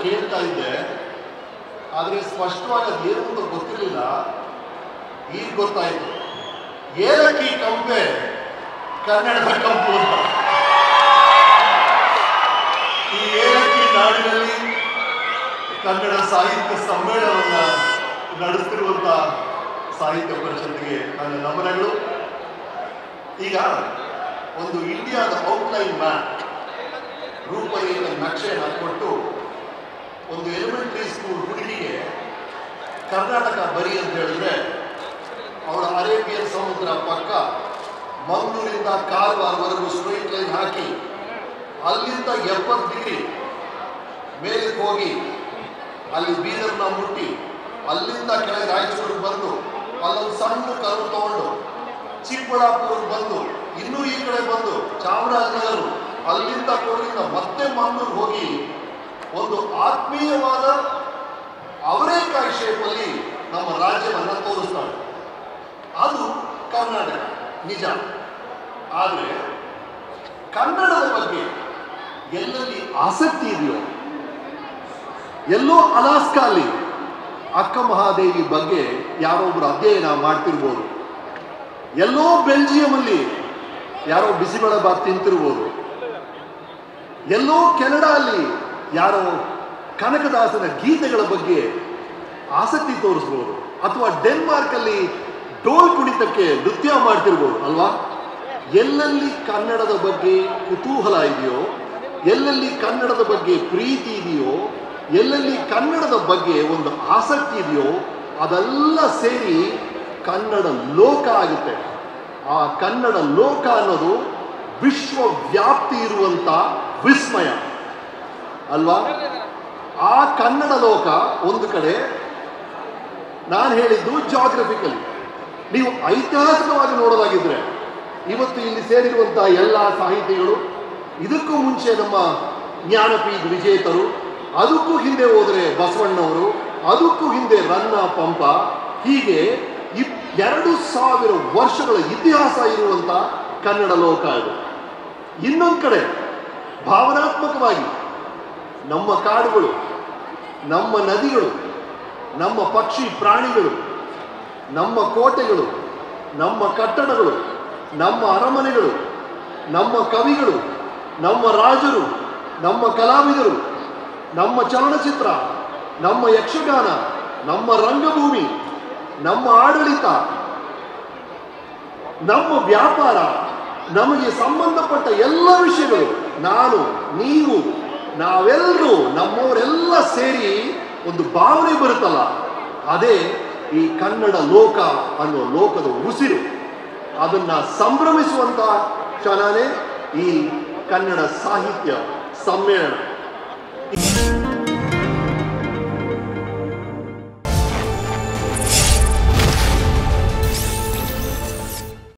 ಕೇಳ್ತಾ ಇದ್ದೆ ಆದರೆ ಸ್ಪಷ್ಟವಾಗಿ ಅದು ಏನು ಅಂತ ಗೊತ್ತಿರಲಿಲ್ಲ ಈಗ ಗೊತ್ತಾಯಿತು ಏಲಕ್ಕಿ ಕಂಪೆ ಕನ್ನಡದ ಕಂಪು ಅಂತ ಈ ಏಲಕ್ಕಿ ನಾಡಿನಲ್ಲಿ ಕನ್ನಡ ಸಾಹಿತ್ಯ ಸಮ್ಮೇಳನವನ್ನು ನಡೆಸ್ತಿರುವಂಥ ಸಾಹಿತ್ಯ ಪರಿಷತ್ತಿಗೆ ನನ್ನ ನಮನಗಳು ಈಗ ಒಂದು ಇಂಡಿಯಾದ ಔಟ್ಲೈನ್ ಮ್ಯಾಪ್ ರೂಪರೇಖೆ ನಕ್ಷೆಯನ್ನು ಕೊಟ್ಟು ಒಂದು ಎಲಿಮೆಂಟರಿ ಸ್ಕೂಲ್ ಹುಡುಗಿಗೆ ಕರ್ನಾಟಕ ಬರಿ ಅಂತ ಹೇಳಿದ್ರೆ ಅವಳ ಅರೇಬಿಯನ್ ಸಮುದ್ರ ಪಕ್ಕ ಮಂಗಳೂರಿಂದ ಕಾರವಾರವರೆಗೂ ಸ್ಟ್ರೈಟ್ ಲೈನ್ ಹಾಕಿ ಅಲ್ಲಿಂದ ಎಪ್ಪತ್ತು ಡಿಗ್ರಿ ಮೇಲಕ್ಕೆ ಹೋಗಿ ಅಲ್ಲಿ ಬೀದರ್ನ ಮುಟ್ಟಿ ಅಲ್ಲಿಂದ ಕೆಳಗೆ ರಾಯಚೂರಿಗೆ ಬಂದು ಅಲ್ಲೊಂದು ಸಣ್ಣ ಕರು ತಗೊಂಡು ಚಿಕ್ಕಬಳ್ಳಾಪುರಕ್ಕೆ ಬಂದು ಇನ್ನೂ ಈ ಕಡೆ ಬಂದು ಚಾಮರಾಜನಗರ ಅಲ್ಲಿಂದ ಕೊಡಗಿಂದ ಮತ್ತೆ ಮಂಗಳೂರು ಹೋಗಿ ಒಂದು ಆತ್ಮೀಯವಾದ ಅವರೇಕಾಯಿ ಶೇಪಲ್ಲಿ ನಮ್ಮ ರಾಜ್ಯವನ್ನು ತೋರಿಸ್ತಾರೆ ಅದು ಕರ್ನಾಟಕ ನಿಜ ಆದರೆ ಕನ್ನಡದ ಬಗ್ಗೆ ಎಲ್ಲೆಲ್ಲಿ ಆಸಕ್ತಿ ಇದೆಯೋ ಎಲ್ಲೋ ಅಲಾಸ್ಕಾ ಅಲ್ಲಿ ಅಕ್ಕ ಮಹಾದೇವಿ ಬಗ್ಗೆ ಯಾರೊಬ್ರು ಅಧ್ಯಯನ ಮಾಡ್ತಿರ್ಬೋದು ಎಲ್ಲೋ ಬೆಲ್ಜಿಯಂ ಅಲ್ಲಿ ಯಾರೋ ಬಿಸಿಬೇಳೆ ಬಾತ್ ತಿಂತಿರ್ಬೋದು ಎಲ್ಲೋ ಕೆನಡಾ ಅಲ್ಲಿ ಯಾರೋ ಕನಕದಾಸನ ಗೀತೆಗಳ ಬಗ್ಗೆ ಆಸಕ್ತಿ ತೋರಿಸ್ಬೋದು ಅಥವಾ ಡೆನ್ಮಾರ್ಕ್ ಅಲ್ಲಿ ಡೋಲ್ ಕುಣಿತಕ್ಕೆ ನೃತ್ಯ ಮಾಡ್ತಿರ್ಬೋದು ಅಲ್ವಾ ಎಲ್ಲೆಲ್ಲಿ ಕನ್ನಡದ ಬಗ್ಗೆ ಕುತೂಹಲ ಇದೆಯೋ ಎಲ್ಲೆಲ್ಲಿ ಕನ್ನಡದ ಬಗ್ಗೆ ಪ್ರೀತಿ ಇದೆಯೋ ಎಲ್ಲೆಲ್ಲಿ ಕನ್ನಡದ ಬಗ್ಗೆ ಒಂದು ಆಸಕ್ತಿ ಇದೆಯೋ ಅದೆಲ್ಲ ಸೇರಿ ಕನ್ನಡ ಲೋಕ ಆಗುತ್ತೆ ಆ ಕನ್ನಡ ಲೋಕ ಅನ್ನೋದು ವಿಶ್ವವ್ಯಾಪ್ತಿ ಇರುವಂಥ ವಿಸ್ಮಯ ಅಲ್ವಾ ಆ ಕನ್ನಡ ಲೋಕ ಒಂದು ಕಡೆ ನಾನು ಹೇಳಿದ್ದು ಜಾಗ್ರಫಿಕಲಿ ನೀವು ಐತಿಹಾಸಿಕವಾಗಿ ನೋಡೋದಾಗಿದ್ರೆ ಇವತ್ತು ಇಲ್ಲಿ ಸೇರಿರುವಂತಹ ಎಲ್ಲ ಸಾಹಿತಿಗಳು ಇದಕ್ಕೂ ಮುಂಚೆ ನಮ್ಮ ಜ್ಞಾನಪೀಠ ವಿಜೇತರು ಅದಕ್ಕೂ ಹಿಂದೆ ಹೋದರೆ ಬಸವಣ್ಣವರು ಅದಕ್ಕೂ ಹಿಂದೆ ರನ್ನ ಪಂಪ ಹೀಗೆ ಇಪ್ ಎರಡು ಸಾವಿರ ವರ್ಷಗಳ ಇತಿಹಾಸ ಇರುವಂಥ ಕನ್ನಡ ಲೋಕ ಇದು ಇನ್ನೊಂದು ಕಡೆ ಭಾವನಾತ್ಮಕವಾಗಿ ನಮ್ಮ ಕಾಡುಗಳು ನಮ್ಮ ನದಿಗಳು ನಮ್ಮ ಪಕ್ಷಿ ಪ್ರಾಣಿಗಳು ನಮ್ಮ ಕೋಟೆಗಳು ನಮ್ಮ ಕಟ್ಟಡಗಳು ನಮ್ಮ ಅರಮನೆಗಳು ನಮ್ಮ ಕವಿಗಳು ನಮ್ಮ ರಾಜರು ನಮ್ಮ ಕಲಾವಿದರು ನಮ್ಮ ಚಲನಚಿತ್ರ ನಮ್ಮ ಯಕ್ಷಗಾನ ನಮ್ಮ ರಂಗಭೂಮಿ ನಮ್ಮ ಆಡಳಿತ ನಮ್ಮ ವ್ಯಾಪಾರ ನಮಗೆ ಸಂಬಂಧಪಟ್ಟ ಎಲ್ಲ ವಿಷಯಗಳು ನಾನು ನೀವು ನಾವೆಲ್ಲರೂ ನಮ್ಮವರೆಲ್ಲ ಸೇರಿ ಒಂದು ಭಾವನೆ ಬರುತ್ತಲ್ಲ ಅದೇ ಈ ಕನ್ನಡ ಲೋಕ ಅನ್ನೋ ಲೋಕದ ಉಸಿರು ಅದನ್ನ ಸಂಭ್ರಮಿಸುವಂತ ಕ್ಷಣನೇ ಈ ಕನ್ನಡ ಸಾಹಿತ್ಯ ಸಮ್ಮೇಳನ